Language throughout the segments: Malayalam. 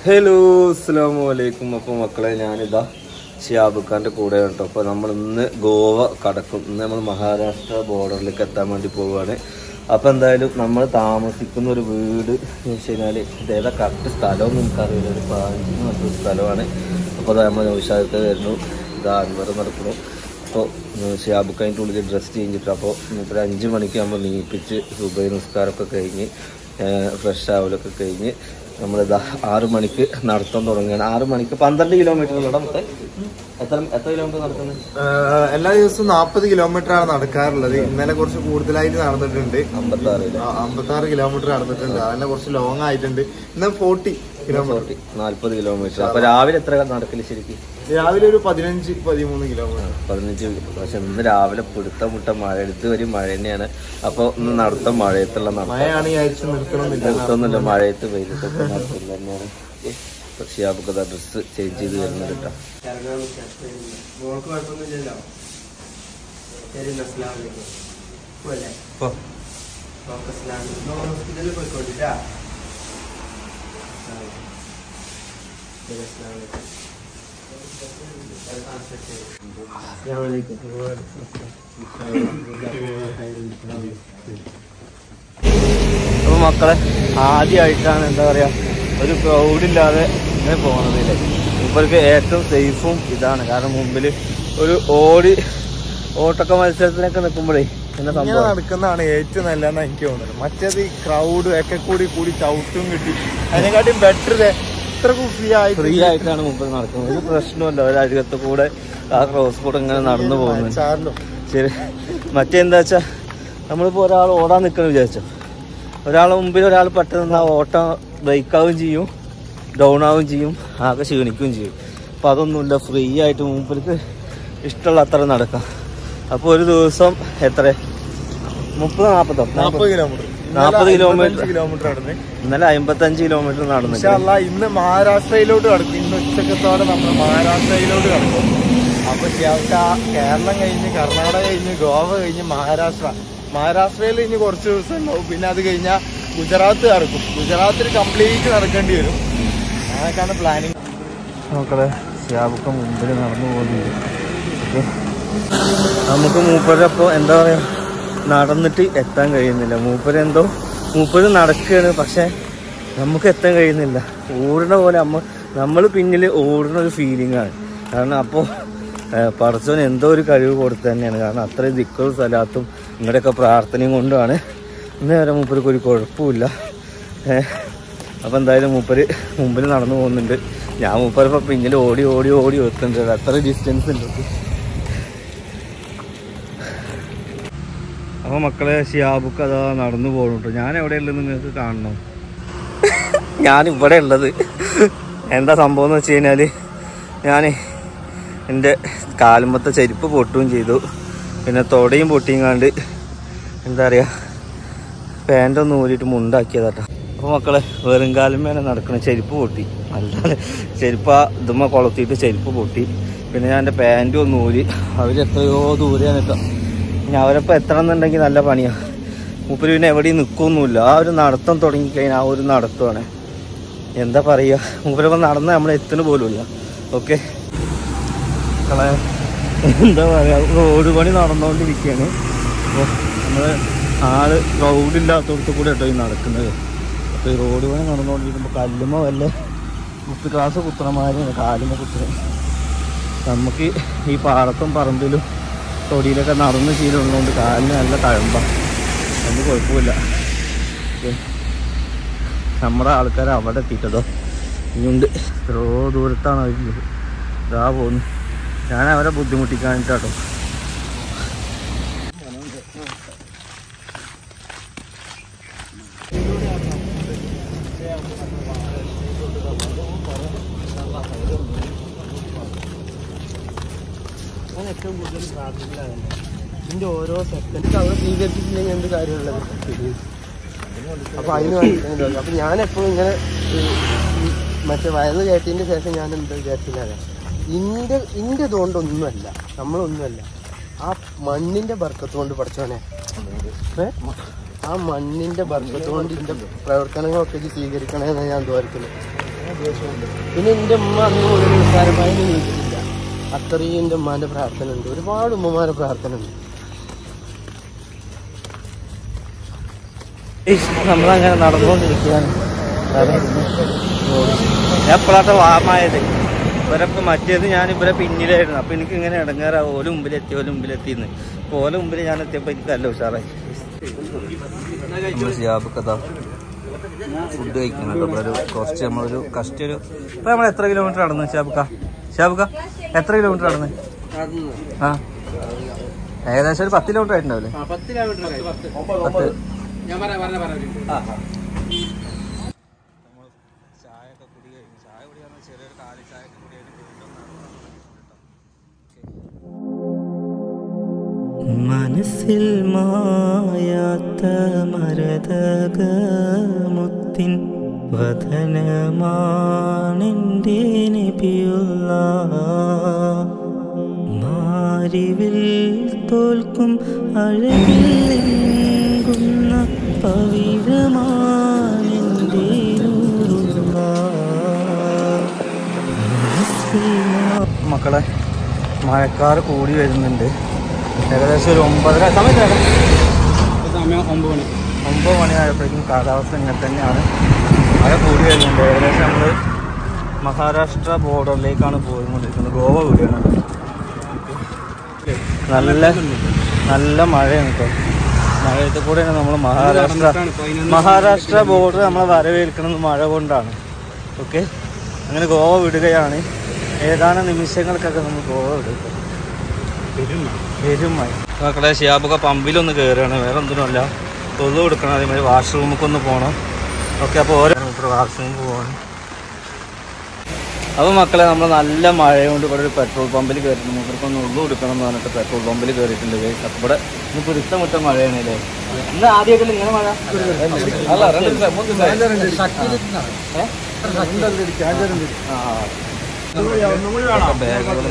ഹലോ അസ്സാം വലൈക്കും അപ്പോൾ മക്കളെ ഞാനിതാ ഷിയാബുഖാൻ്റെ കൂടെ കേട്ടോ അപ്പോൾ നമ്മൾ ഇന്ന് ഗോവ കടക്കും ഇന്ന് നമ്മൾ മഹാരാഷ്ട്ര ബോർഡറിലേക്ക് എത്താൻ വേണ്ടി പോവുകയാണ് അപ്പോൾ എന്തായാലും നമ്മൾ താമസിക്കുന്ന ഒരു വീട് എന്ന് വെച്ച് കഴിഞ്ഞാൽ ഇതേതാ കറക്റ്റ് സ്ഥലമൊന്നും എനിക്കറിയില്ല ഒരു പാഞ്ചിന് മറ്റൊരു സ്ഥലമാണ് അപ്പോൾ അത് നമ്മൾ നൗഷാദത്തെ വരുന്നു ഇതാ അൻവർ നടക്കുന്നു അപ്പോൾ ഷിയാബുഖാൻ്റെ ഉള്ളിൽ ഡ്രസ്സ് ചെയ്തിട്ട് അപ്പോൾ ഒരു അഞ്ച് മണിക്ക് നമ്മൾ നീപ്പിച്ച് സുബൈ നിസ്കാരമൊക്കെ കഴിഞ്ഞ് ഫ്രഷ് ആവലൊക്കെ കഴിഞ്ഞ് നമ്മളിതാ ആറ് മണിക്ക് നടത്താൻ തുടങ്ങുകയാണ് ആറ് മണിക്ക് പന്ത്രണ്ട് കിലോമീറ്റർ ഉള്ള നമുക്ക് എത്ര എത്ര കിലോമീറ്റർ നടക്കുന്നത് ആഹ് എല്ലാ ദിവസവും നാൽപ്പത് കിലോമീറ്റർ ആണ് നടക്കാറുള്ളത് ഇന്നലെ കുറച്ച് കൂടുതലായിട്ട് നടന്നിട്ടുണ്ട് അമ്പത്തി ആറ് അമ്പത്തി ആറ് കിലോമീറ്റർ നടന്നിട്ടുണ്ട് അതന്നെ കുറച്ച് ലോങ് ആയിട്ടുണ്ട് ഇന്ന് ഫോർട്ടി കിലോമീറ്റർ നാല്പത് കിലോമീറ്റർ അപ്പൊ രാവിലെ എത്ര നടക്കല് ശരിക്കും രാവിലെ ഒരു പതിനഞ്ച് പതിമൂന്ന് കിലോമീറ്റർ പതിനഞ്ച് പക്ഷെ ഇന്ന് രാവിലെ പിടുത്തം മുട്ട മഴ എടുത്ത് വരും മഴ തന്നെയാണ് അപ്പോൾ ഇന്ന് നടത്തം മഴയത്തുള്ള നടത്തം മഴയാണ് വിചാരിച്ച് നിർത്തണമെന്നില്ല നിർത്തുന്നില്ല മഴയത്ത് വെയിലത്തൊക്കെ നടത്തുന്നത് തന്നെയാണ് പക്ഷേ നമുക്ക് ഡ്രസ്സ് ചേഞ്ച് ചെയ്ത് വരുന്നുണ്ട് കേട്ടോ മോൾക്ക് കുഴപ്പമൊന്നുമില്ലല്ലോ ശരി അസ്ലാമലൈക്കും പോലെ ഹോസ്പിറ്റലിൽ പോയിക്കോട്ടിട്ടാ അപ്പോൾ മക്കളെ ആദ്യമായിട്ടാണ് എന്താ പറയാ ഒരു ക്രൗഡ് ഇല്ലാതെ ഇങ്ങനെ പോകുന്നതില്ലേ ഇവർക്ക് ഏറ്റവും സേഫും ഇതാണ് കാരണം മുമ്പിൽ ഒരു ഓടി ഓട്ടൊക്കെ മത്സരത്തിനൊക്കെ നിൽക്കുമ്പോഴേ എന്താ ഇങ്ങനെ സംഭവം നടക്കുന്നതാണ് ഏറ്റവും നല്ലതെന്ന് എനിക്ക് തോന്നുന്നത് മറ്റേത് ഈ ക്രൗഡ് ഒക്കെ കൂടി കൂടി ചവിട്ടും കിട്ടി അതിനെക്കാട്ടിയും ബെറ്റർ ഇത്രക്കും ഫ്രീ ആയി ഫ്രീ ആയിട്ടാണ് മുമ്പിൽ നടക്കുന്നത് ഒരു പ്രശ്നമല്ല ഒരു അരികത്ത് കൂടെ ആ ക്രോസ് കൂടെ ഇങ്ങനെ നടന്നു പോകുന്നുണ്ട് ചാറിലോ ശരി മറ്റെന്താ വെച്ചാ നമ്മളിപ്പോ ഒരാൾ ഓടാൻ നിൽക്കണം വിചാരിച്ചോ ഒരാളെ മുമ്പിൽ ഒരാൾ പെട്ടെന്ന് ആ ഓട്ടം ബ്രേക്കാവുകയും ചെയ്യും ഡൗൺ ആവുകയും ചെയ്യും ആകെ ക്ഷീണിക്കുകയും ചെയ്യും അപ്പം അതൊന്നുമില്ല ഫ്രീ ആയിട്ട് മുമ്പിലേക്ക് ഇഷ്ടമുള്ള അത്ര നടക്കാം അപ്പോൾ ഒരു ദിവസം എത്ര മുപ്പത് നാൽപ്പതോ നാൽപ്പത് കിലോമീറ്റർ നാപ്പത് കിലോമീറ്റർ. കിലോമീറ്റർ നടന്ന് ഇന്നലെ അമ്പത്തഞ്ച് കിലോമീറ്റർ നടന്നു ഇൻഷാല്ല ഇന്ന് മഹാരാഷ്ട്രയിലോട്ട് കടക്കും ഇന്ന് ഉച്ചക്കത്തോടെ നമ്മൾ മഹാരാഷ്ട്രയിലോട്ട് കടക്കും അപ്പൊ ശേഷം കേരളം കഴിഞ്ഞ് കർണാടക കഴിഞ്ഞ് ഗോവ കഴിഞ്ഞ് മഹാരാഷ്ട്ര മഹാരാഷ്ട്രയിൽ ഇനി കുറച്ച് ദിവസം ഉണ്ടാവും പിന്നെ അത് കഴിഞ്ഞാൽ ഗുജറാത്ത് കറക്കും ഗുജറാത്തിൽ കംപ്ലീറ്റ് നടക്കേണ്ടി വരും അങ്ങനെയൊക്കെയാണ് പ്ലാനിങ് മക്കളെ ഷാബുക്ക മുമ്പിൽ നടന്നു പോകുന്നുണ്ട് ഓക്കെ നമുക്ക് മൂപ്പരപ്പോൾ എന്താ പറയാ നടന്നിട്ട് എത്താൻ കഴിയുന്നില്ല മൂപ്പരെന്തോ മൂപ്പര് നടക്കുകയാണ് പക്ഷെ നമുക്ക് എത്താൻ കഴിയുന്നില്ല ഓടുന്ന പോലെ നമ്മ നമ്മൾ പിന്നിൽ ഓടുന്ന ഒരു ഫീലിംഗ് ആണ് കാരണം അപ്പോൾ പടച്ചോൻ എന്തോ ഒരു കഴിവ് കൊടുത്തു തന്നെയാണ് കാരണം അത്രയും ദിക്കും സ്ഥലത്തും ഇങ്ങടെയൊക്കെ പ്രാർത്ഥനയും കൊണ്ടുമാണ് ഇന്ന് വരെ മൂപ്പർക്ക് ഒരു കുഴപ്പമില്ല ഏഹ് അപ്പോൾ എന്തായാലും മൂപ്പര് മുമ്പിൽ നടന്നു പോകുന്നുണ്ട് ഞാൻ മൂപ്പരിപ്പോൾ പിന്നിൽ ഓടി ഓടി ഓടി എത്തുന്നുണ്ട് അത്ര ഡിസ്റ്റൻസ് ഉണ്ട് അപ്പോൾ മക്കളെ ഷിയാബുക്ക് അതാ നടന്നു പോകണം കേട്ടോ ഞാൻ എവിടെയുള്ളത് നിങ്ങൾക്ക് കാണണം ഞാൻ ഇവിടെ ഉള്ളത് എന്താ സംഭവം എന്ന് വെച്ച് കഴിഞ്ഞാൽ ഞാൻ എൻ്റെ കാലുമ്പത്തെ ചെരുപ്പ് പൊട്ടുകയും ചെയ്തു പിന്നെ തൊടയും പൊട്ടിയും എന്താ പറയുക പാൻ്റൊന്ന് ഊരിയിട്ട് മുണ്ടാക്കിയതാട്ടോ അപ്പോൾ മക്കളെ വെറും കാലം മേലെ നടക്കണം ചെരുപ്പ് പൊട്ടി അല്ലാതെ ചെരുപ്പ് ആ ഇതുമ്മ കൊളത്തിയിട്ട് ചെരുപ്പ് പൊട്ടി പിന്നെ ഞാൻ എൻ്റെ പാൻറ്റും ഒന്ന് ഊരി അവർ എത്രയോ ദൂരെയാണ് കേട്ടോ ഇനി അവരപ്പോൾ എത്തണം എന്നുണ്ടെങ്കിൽ നല്ല പണിയാണ് മൂപ്പര് പിന്നെ എവിടെയും നിൽക്കൊന്നുമില്ല ആ ഒരു നടത്തം തുടങ്ങിക്കഴിഞ്ഞാൽ ആ ഒരു നടത്തമാണ് എന്താ പറയുക മൂപ്പരപ്പം നടന്ന് നമ്മൾ എത്തുന്ന പോലുമില്ല ഓക്കെ മക്കളെ എന്താ പറയുക റോഡ് പണി നടന്നുകൊണ്ടിരിക്കുകയാണ് അപ്പോൾ നമ്മൾ ആള് ക്രൗഡില്ലാത്തടത്ത് കൂടെ കേട്ടോ ഈ നടക്കുന്നത് അപ്പോൾ ഈ റോഡ് പണി നടന്നുകൊണ്ടിരിക്കുമ്പോൾ കല്ലുമ്മ വല്ല മുപ്പത് ക്ലാസ് കുത്തണമാരാണ് കാലുമ്മ കുത്തണ നമുക്ക് ഈ പാടത്തും പറമ്പിലും തൊടിയിലൊക്കെ നടന്ന് ശീലമുള്ളതുകൊണ്ട് കാലിന് നല്ല തഴമ്പാണ് അതിന് കുഴപ്പമില്ല ഓക്കേ. നമ്മുടെ ആൾക്കാർ അവിടെ എത്തിയിട്ടതോ ഇനിയുണ്ട് എത്രയോ ദൂരത്താണ് അവർ ഇതാ പോകുന്നു ഞാൻ അവരെ ബുദ്ധിമുട്ടിക്കാനിട്ടാട്ടോ ഞാൻ ഏറ്റവും കൂടുതൽ പ്രാർത്ഥനയിലാണ് ഇതിന്റെ ഓരോ സെക്കൻഡ് അവിടെ സ്വീകരിച്ചിട്ടില്ലെങ്കിൽ എന്ത് കാര്യമുള്ളത് അപ്പൊ അതിന് വേണ്ടിയിട്ടാണ് അപ്പൊ ഞാൻ എപ്പോഴും ഇങ്ങനെ ഈ ഈ മറ്റേ വയറ് കയറ്റിയതിന്റെ ശേഷം ഞാൻ എന്താ വിചാരിച്ചില്ല ഇന്റെ ഇന്റെ ഇതുകൊണ്ടൊന്നുമല്ല നമ്മളൊന്നുമല്ല ആ മണ്ണിന്റെ ബർക്കത്ത് കൊണ്ട് പഠിച്ചോനെ ഏ? ആ മണ്ണിന്റെ ബർക്കത്ത് കൊണ്ട് ഇതിന്റെ പ്രവർത്തനങ്ങളൊക്കെ ഇത് സ്വീകരിക്കണമെന്ന് ഞാൻ ദ്വാരിക്കുന്നു ഉദ്ദേശമുണ്ട് പിന്നെ എൻ്റെ ഉമ്മ അന്ന് മുതൽ നിസ്സാരമായി നീക്കിയിട്ടില്ല അത്രയും എൻ്റെ ഉമ്മാന്റെ പ്രാർത്ഥന ഉണ്ട് ഒരുപാട് ഉമ്മമാരുടെ പ്രാർത്ഥന ഉണ്ട് നമ്മളങ്ങനെ നടന്നുകൊണ്ടിരിക്കുകയാണ് ഞാൻ എപ്പോഴാത്ത വാമായത് ഇവരൊക്കെ മറ്റേത് ഞാൻ ഇവരെ പിന്നിലായിരുന്നു അപ്പൊ എനിക്ക് ഇങ്ങനെ ഇടങ്ങാറാ ഓല മുമ്പിലെത്തി ഓല മുമ്പിലെത്തിന്ന് അപ്പൊ ഓല മുമ്പിൽ ഞാൻ എത്തിയപ്പോ എനിക്ക് നല്ല ഉഷാറായി ഫുഡ് കഴിക്കണം കേട്ടോ ഒരു കുറച്ച് നമ്മളൊരു കഷ്ടി ഒരു ഇപ്പൊ നമ്മൾ എത്ര കിലോമീറ്റർ നടന്നു ഷാബുക്ക ഷാബുക്ക എത്ര കിലോമീറ്റർ നടന്നു ആ ഏകദേശം ഒരു പത്ത് കിലോമീറ്റർ ആയിട്ടുണ്ടാവില്ലേ പത്ത് മനസ്സിൽ മായാത്ത മരതകമുത്തിൻ വതനമാണെൻ്റെ നബിയുള്ള മാരിവിൽ തോൽക്കും അഴകില്ലെങ്കുന്ന പവിഴമാണെൻ്റെ നൂറുള്ള മക്കളെ മഴക്കാറ് കൂടി വരുന്നുണ്ട് ഏകദേശം ഒരു ഒമ്പതര സമയം ഏതാ? ഒമ്പത് മണിയായപ്പോഴേക്കും കാലാവസ്ഥ ഇങ്ങനെ തന്നെയാണ് മഴ കൂടി വരുന്നുണ്ട് ഏകദേശം നമ്മൾ മഹാരാഷ്ട്ര ബോർഡറിലേക്കാണ് പോയിക്കൊണ്ടിരിക്കുന്നത് ഗോവ കൂടിയാണ് നല്ല നല്ല മഴയാണ് കേട്ടോ മഴയത്ത് കൂടെയാണ് നമ്മൾ മഹാരാഷ്ട്ര മഹാരാഷ്ട്ര ബോർഡർ നമ്മളെ വരവേൽക്കുന്നത് മഴ കൊണ്ടാണ് ഓക്കെ അങ്ങനെ ഗോവ വിടുകയാണ് ഏതാനും നിമിഷങ്ങൾക്കൊക്കെ നമ്മൾ ഗോവ വിടും പെരുമായി മക്കളെ ഷിയാബൊക്കെ പമ്പിലൊന്ന് കയറുകയാണ് വേറെ ഒന്നിനുമല്ല തൊഴു കൊടുക്കണം അതേമാതിരി വാഷ്റൂമൊക്കെ ഒന്ന് പോകണം ഓക്കെ അപ്പോൾ ഓരോ വാഷ്റൂമിൽ പോകണം അപ്പോൾ മക്കളെ നമ്മൾ നല്ല മഴയുണ്ട് ഇവിടെ ഒരു പെട്രോൾ പമ്പിൽ കയറിയിട്ടുണ്ട് മൂപ്പർക്ക് ഒന്ന് ഉള്ളു കൊടുക്കണം എന്ന് പറഞ്ഞിട്ട് പെട്രോൾ പമ്പിൽ കയറിയിട്ടുണ്ട് guys. അപ്പോൾ ഇവിടെ ഇന്ന് പിടുത്തം മുട്ട മഴയാണ് അല്ലേ ഇന്ന് ആദ്യമായിട്ടില്ല ഇങ്ങനെ മഴ അല്ല രണ്ടില്ല, മൂന്നില്ല. ഏ? ആ. ബാഗുകൾ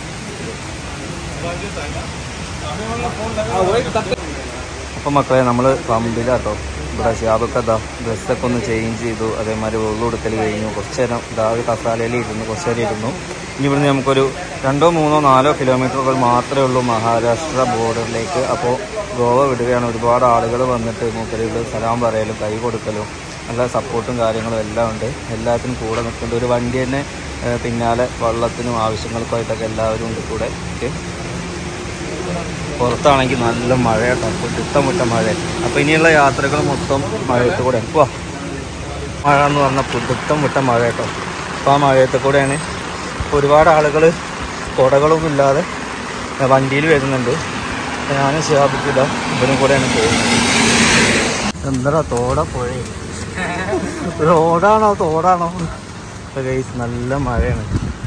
അപ്പൊ മക്കളെ നമ്മൾ പമ്പിലാട്ടോ ഇവിടെ ഷാബൊക്കെ ഇതാ ഡ്രസ്സൊക്കെ ഒന്ന് ചേഞ്ച് ചെയ്തു അതേമാതിരി വെള്ളം കൊടുക്കൽ കഴിഞ്ഞു കുറച്ച് നേരം ഇതാ ഒരു കസാലയിൽ ഇരുന്നു കുറച്ച് നേരം ഇരുന്നു ഇനി ഇവിടുന്ന് നമുക്കൊരു രണ്ടോ മൂന്നോ നാലോ കിലോമീറ്ററുകൾ മാത്രമേ ഉള്ളൂ മഹാരാഷ്ട്ര ബോർഡറിലേക്ക് അപ്പോൾ ഗോവ വിടുകയാണ് ഒരുപാട് ആളുകൾ വന്നിട്ട് മൂക്കരികൾ സലാം പറയലും കൈ കൊടുക്കലും നല്ല സപ്പോർട്ടും കാര്യങ്ങളും എല്ലാം ഉണ്ട് എല്ലാത്തിനും കൂടെ നിൽക്കുന്നുണ്ട് ഒരു വണ്ടി തന്നെ ഏഹ്, പിന്നാലെ വള്ളത്തിനും ആവശ്യങ്ങൾക്കുമായിട്ടൊക്കെ എല്ലാവരും ഉണ്ട് കൂടെ ഓക്കെ പുറത്താണെങ്കിൽ നല്ല മഴ കേട്ടോ പുട്ടുത്തം വിട്ട മഴ അപ്പൊ ഇനിയുള്ള യാത്രകൾ മൊത്തം മഴയത്ത് കൂടെ വാ മഴ എന്ന് പറഞ്ഞാൽ പുതുത്തം വിട്ട മഴ കേട്ടോ അപ്പൊ ആ മഴയത്ത് കൂടെയാണ് ഇപ്പൊ ഒരുപാട് ആളുകൾ കുടകളൊന്നും ഇല്ലാതെ വണ്ടിയിൽ വരുന്നുണ്ട് അപ്പൊ ഞാനും ശിവാബിക്കില്ല ഇവരും കൂടെയാണ് പോകുന്നത് എന്താ തോട പുഴ റോഡാണോ തോടാണോ ഇപ്പൊ ഗൈസ് നല്ല മഴയാണ്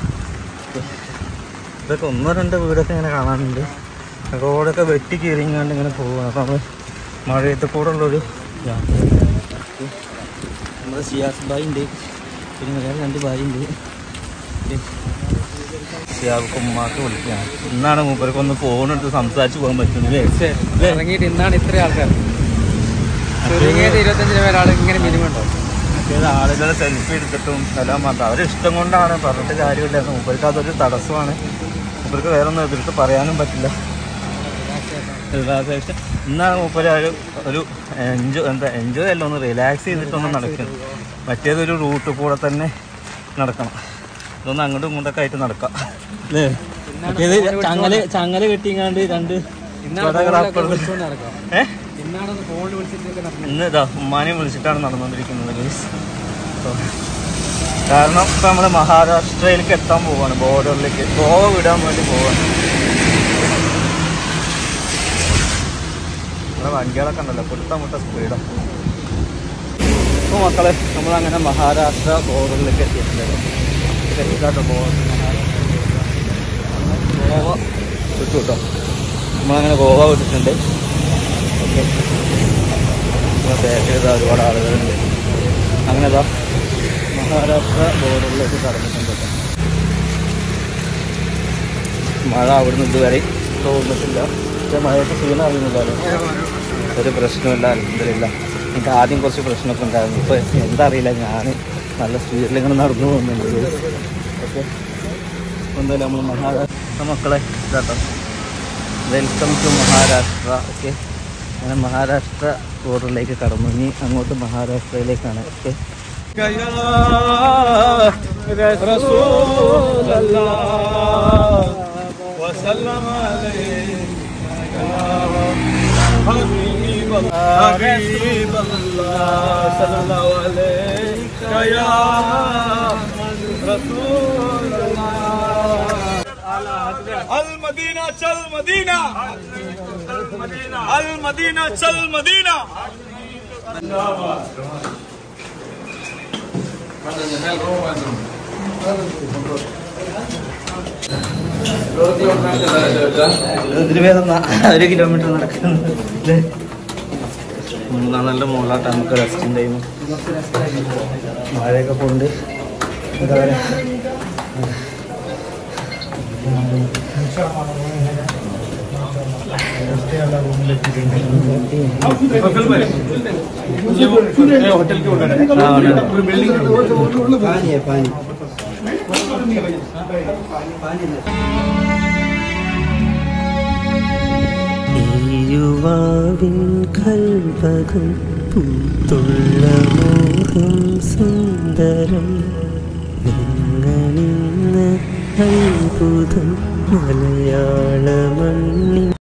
ഇതൊക്കെ ഒന്നോ രണ്ടോ വീടൊക്കെ ഇങ്ങനെ കാണാനുണ്ട് റോഡൊക്കെ വെട്ടി കീറിങ്ങാണ്ട് ഇങ്ങനെ പോവുകയാണ് അപ്പം നമ്മൾ മഴയത്ത് കൂടെ ഉള്ളൊരു യാത്ര നമ്മുടെ സിയാസ് ബായി ഉണ്ട് പിന്നെ വേറെ രണ്ട് ബായി ഉണ്ട് സിയാബ് ഉമ്മാക്ക് വിളിക്കുകയാണ് ഇന്നാണ് മൂപ്പർക്ക് ഒന്ന് ഫോണെടുത്ത് സംസാരിച്ച് പോകാൻ പറ്റുന്നത് അല്ലേ ഇറങ്ങിയിട്ട് ഇന്നാണ് ഇത്ര ആൾക്കാർ ചുരുങ്ങിയത് ഇരുപത്തഞ്ചിന് പേരാൾ ഇങ്ങനെ മിനിമം ഉണ്ടാവും മറ്റേത് ആളുകൾ സെൽഫി എടുത്തിട്ടും എല്ലാം മാത്രം അവരുടെ ഇഷ്ടം കൊണ്ടാണ് പറഞ്ഞിട്ട് കാര്യമില്ല മൂപ്പർക്ക് അതൊരു തടസ്സമാണ് മൂപ്പർക്ക് വേറെ ഒന്നും എതിർത്ത് പറയാനും പറ്റില്ല റിലാക്സേഷൻ ഇന്നാണ് മൂപ്പര് ഒരു ഒരു എൻജോയ് എന്താ എൻജോയ് അല്ല ഒന്ന് റിലാക്സ് ചെയ്തിട്ടൊന്ന് നടക്കണം മറ്റേത് ഒരു റൂട്ട് കൂടെ തന്നെ നടക്കണം ഇതൊന്ന് അങ്ങോട്ടും ഇങ്ങോട്ടൊക്കെ ആയിട്ട് നടക്കാം അല്ലേ മറ്റേത് ചങ്ങല് ചങ്ങല് കെട്ടിങ്ങാണ്ട് രണ്ട് കൊടകൾ അപ്പുറത്ത് നടക്കാം ഏഹ് ഇന്നാണ് ഫോണിൽ വിളിച്ചിട്ടൊക്കെ നടക്കുന്നത് ഇന്ന് ഇതാ ഉമ്മാനെ വിളിച്ചിട്ടാണ് നടന്നുകൊണ്ടിരിക്കുന്നത് guys. So, കാരണം ഇപ്പൊ നമ്മള് മഹാരാഷ്ട്രയിലേക്ക് എത്താൻ പോവാണ് ബോർഡറിലേക്ക് ഗോവ വിടാൻ വേണ്ടി പോവാണ് നമ്മളെ വണ്ടികളൊക്കെ ഉണ്ടല്ലോ പുടുത്ത മുട്ട സ്പീഡാണ് അപ്പോൾ മക്കളെ നമ്മളങ്ങനെ മഹാരാഷ്ട്ര ബോർഡറിലേക്ക് എത്തിയിട്ടുണ്ട് എത്തിക്കാട്ടോ ബോർഡർ ഗോവ വിട്ടു കേട്ടോ നമ്മളങ്ങനെ ഗോവ വിട്ടിട്ടുണ്ട് ഓക്കെ ബാക്കിൽ ഇതാ ഒരുപാട് ആളുകളുണ്ട് അങ്ങനെ ഇതാ മഹാരാഷ്ട്ര ബോർഡറിലേക്ക് കടന്നിട്ടുണ്ട് കേട്ടോ. മഴ അവിടുന്ന് ഇതുവരെ തോന്നിട്ടില്ല പക്ഷേ മഴയൊക്കെ ക്ഷീണം അറിയുന്നില്ലല്ലോ ഒരു പ്രശ്നമില്ല അലഹമില്ല എനിക്ക് ആദ്യം കുറച്ച് പ്രശ്നമൊക്കെ ഉണ്ടായിരുന്നു ഇപ്പോൾ എന്താ അറിയില്ല ഞാൻ നല്ല സ്പീഡിൽ ഇങ്ങനെ നടന്നു പോകുന്നുണ്ട് ഓക്കെ എന്തായാലും നമ്മൾ മഹാരാഷ്ട്ര മക്കളെ ഇതാട്ടോ വെൽക്കം ടു മഹാരാഷ്ട്ര ഓക്കെ അങ്ങനെ മഹാരാഷ്ട്ര ബോർഡറിലേക്ക് കടന്നു ഇനി അങ്ങോട്ട് മഹാരാഷ്ട്രയിലേക്കാണ് ഓക്കെ المدينة چل مدینہ المدینہ چل مدینہ ഇതിന് വേദം ഒരു കിലോമീറ്റർ നടക്കുന്നത് ഇല്ലേ? മൂന്നാറിന്റെ മുകളിലാട്ട് നമുക്ക് റെസ്റ്റിംഗ് ടൈം മഴയൊക്കെ കൊണ്ട് എന്താ പറയാ ആ, ഉണ്ട്. പാനിയെ പാനി യുവാവിൻ കൽവകം പൂത്തുള്ള മോഹം സുന്ദരം നിങ്ങളിന്ന് അത്ഭുതം മലയാള മണ്ണിൻ